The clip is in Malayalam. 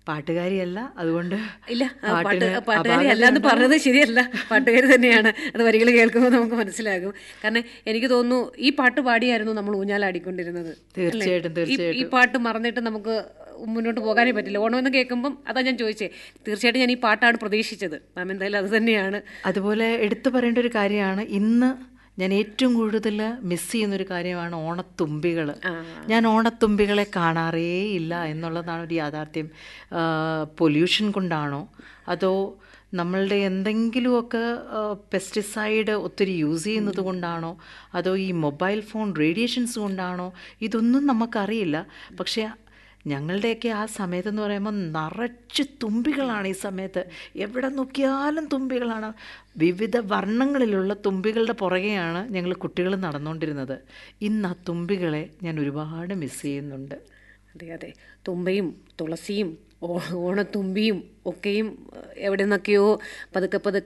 പാട്ടുകാരിയല്ല അതുകൊണ്ട് ഇല്ല ആ പാട്ട് പാട്ടിന് പാട്ടുകാരി അല്ല എന്ന് അപാകതയുണ്ടാവും. പറഞ്ഞത് ശരിയല്ല പാട്ടുകാരി തന്നെയാണ് അത് വരികൾ കേൾക്കുമ്പോൾ നമുക്ക് മനസ്സിലാകും കാരണം എനിക്ക് തോന്നുന്നു ഈ പാട്ട് പാടിയായിരുന്നു നമ്മൾ ഊഞ്ഞാലാടിക്കൊണ്ടിരുന്നത് അല്ലേ? തീർച്ചയായിട്ടും, ഈ- ഈ തീർച്ചയായിട്ടും. പാട്ട് മറന്നിട്ട് നമുക്ക് മുന്നോട്ട് പോകാനേ പറ്റില്ല ഓണമെന്ന് കേൾക്കുമ്പം അതാ ഞാൻ ചോദിച്ചേ തീർച്ചയായിട്ടും ഞാൻ ഈ പാട്ടാണ് പ്രതീക്ഷിച്ചത് മാം എന്തായാലും അത് തന്നെയാണ് അതുപോലെ എടുത്തു പറയേണ്ട ഒരു കാര്യമാണ് ഇന്ന് ഞാൻ ഏറ്റവും കൂടുതൽ മിസ് ചെയ്യുന്നൊരു കാര്യമാണ് ഓണത്തുമ്പികൾ ഞാൻ ഓണത്തുമ്പികളെ കാണാറേ ഇല്ല എന്നുള്ളതാണ് ഒരു യാഥാർത്ഥ്യം പൊല്യൂഷൻ കൊണ്ടാണോ അതോ നമ്മളുടെ എന്തെങ്കിലുമൊക്കെ പെസ്റ്റിസൈഡ് ഒത്തിരി യൂസ് ചെയ്യുന്നത് കൊണ്ടാണോ അതോ ഈ മൊബൈൽ ഫോൺ റേഡിയേഷൻസ് കൊണ്ടാണോ ഇതൊന്നും നമുക്കറിയില്ല പക്ഷേ ഞങ്ങളുടെയൊക്കെ ആ സമയത്തെന്ന് പറയുമ്പോൾ നിറച്ച് തുമ്പികളാണ് ഈ സമയത്ത് എവിടെ നോക്കിയാലും തുമ്പികളാണ് വിവിധ വർണ്ണങ്ങളിലുള്ള തുമ്പികളുടെ പുറകെയാണ് ഞങ്ങൾ കുട്ടികൾ നടന്നുകൊണ്ടിരുന്നത് ഇന്ന് ആ തുമ്പികളെ ഞാൻ ഒരുപാട് മിസ് ചെയ്യുന്നുണ്ട് അതെ അതെ തുമ്പയും തുളസിയും ഓ- ഓണത്തുമ്പിയും ഒക്കെയും ഏഹ്, എവിടെ നിന്നൊക്കെയോ പതുക്കെ പതുക്കെ